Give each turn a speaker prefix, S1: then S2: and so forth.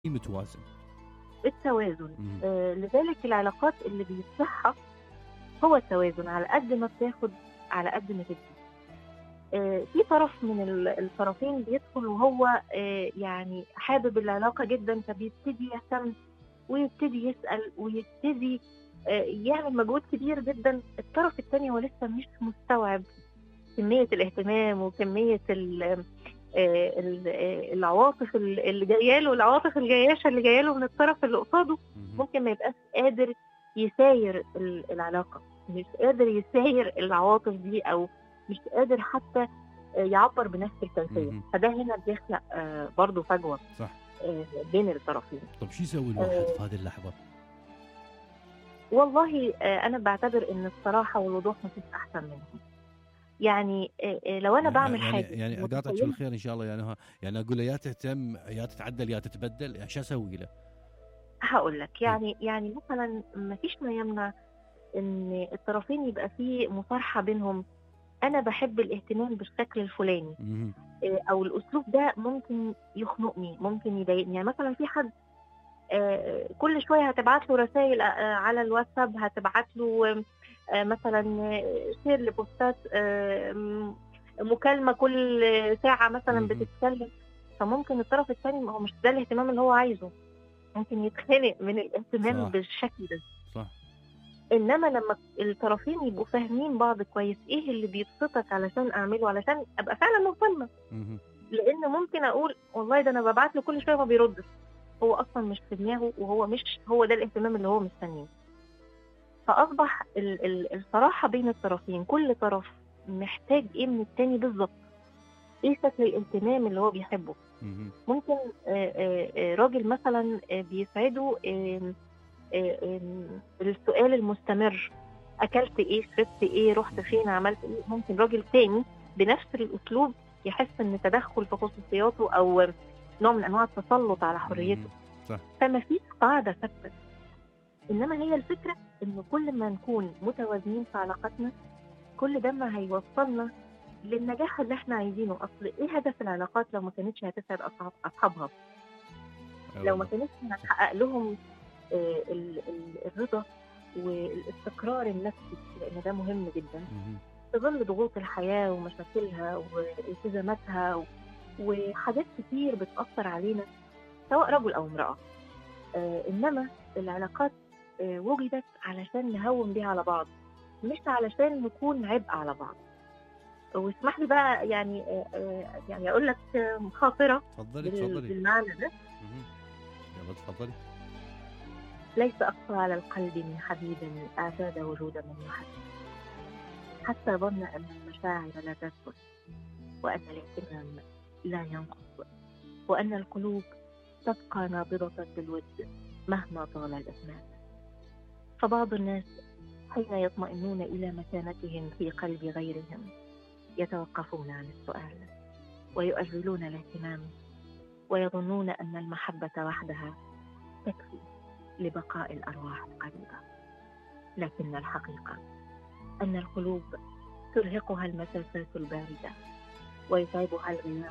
S1: متوازن
S2: التوازن
S1: مم.
S2: آه لذلك العلاقات اللي بيصلحها هو التوازن على قد ما بتاخد على قد ما تدي آه في طرف من ال- الطرفين بيدخل وهو آه يعني حابب العلاقة جدا فبيبتدي يهتم ويبتدي يسأل ويبتدي آه يعمل مجهود كبير جدا الطرف الثاني هو لسه مش مستوعب كمية الاهتمام وكمية ال- آه، ال- آه، العواطف اللي جايه له العواطف الجياشه اللي جايه له من الطرف اللي قصاده
S1: مهم.
S2: ممكن ما يبقاش قادر يساير ال- العلاقه مش قادر يساير العواطف دي او مش قادر حتى آه، يعبر بنفس التمثيل
S1: مهم.
S2: فده هنا بيخلق آه، برضه فجوه
S1: صح
S2: آه، بين الطرفين
S1: طب شو يسوي الواحد
S2: آه.
S1: في هذه اللحظه؟
S2: والله آه، انا بعتبر ان الصراحه والوضوح مفيش احسن منهم يعني آه، آه، لو انا بعمل
S1: يعني
S2: حاجه
S1: يعني قاطعك في
S2: متخيلة
S1: الخير ان شاء الله يعني ها يعني اقول له يا تهتم يا تتعدل يا تتبدل يعني شو اسوي له؟
S2: هقول لك يعني يعني مثلا ما فيش ما يمنع ان الطرفين يبقى فيه مصارحه بينهم انا بحب الاهتمام بالشكل الفلاني
S1: مهم.
S2: إيه، او الاسلوب ده ممكن يخنقني ممكن يضايقني يعني مثلا في حد آه، كل شويه هتبعت له رسائل على الواتساب هتبعت له آه، مثلا آه، شير لبوستات آه، م- مكالمه كل ساعه مثلا
S1: مهم.
S2: بتتكلم فممكن الطرف الثاني ما هو مش ده الاهتمام اللي هو عايزه ممكن يتخنق من الاهتمام
S1: صح.
S2: بالشكل ده
S1: صح
S2: انما لما الطرفين يبقوا فاهمين بعض كويس ايه اللي بيبسطك علشان اعمله علشان ابقى فعلا مهتمه
S1: مهم.
S2: لان ممكن اقول والله ده انا ببعت له كل شويه ما بيردش هو اصلا مش في دماغه وهو مش هو ده الاهتمام اللي هو مستنيه فاصبح ال- ال- الصراحه بين الطرفين كل طرف محتاج ايه من التاني بالظبط ايه شكل الاهتمام اللي هو بيحبه
S1: مهم.
S2: ممكن آه، آه، آه، راجل مثلا آه، بيسعده آم، آه، آم، السؤال المستمر اكلت ايه شربت ايه رحت فين عملت ايه ممكن راجل تاني بنفس الاسلوب يحس ان تدخل في خصوصياته او نوع من انواع التسلط على حريته
S1: مهم. صح
S2: فما فيش قاعده ثابته انما هي الفكره ان كل ما نكون متوازنين في علاقاتنا كل ده ما هيوصلنا للنجاح اللي احنا عايزينه اصل ايه هدف العلاقات لو ما كانتش هتسعد أصحاب اصحابها
S1: أي
S2: لو ما
S1: والله.
S2: كانتش هتحقق لهم آه، ال- ال- الرضا والاستقرار النفسي لان ده مهم جدا
S1: مهم.
S2: في ظل ضغوط الحياه ومشاكلها والتزاماتها و- وحاجات كتير بتاثر علينا سواء رجل او امراه آه، انما العلاقات آه، وجدت علشان نهون بيها على بعض مش علشان نكون عبء على بعض واسمح لي بقى يعني آه، آه، يعني اقول لك آه، خاطره
S1: تفضلي
S2: بال-
S1: تفضلي
S2: بالمعنى ده
S1: مهم. يلا تفضلي
S2: ليس أقسى على القلب من حبيب أعتاد وجود من يحب حتى ظن أن المشاعر لا تثبت وأن الاهتمام لا ينقص وأن القلوب تبقى نابضة بالود مهما طال الإزمان فبعض الناس حين يطمئنون إلى مكانتهم في قلب غيرهم يتوقفون عن السؤال ويؤجلون الاهتمام ويظنون أن المحبة وحدها تكفي لبقاء الأرواح القريبة لكن الحقيقة أن القلوب ترهقها المسافات الباردة ويتعبها الغياب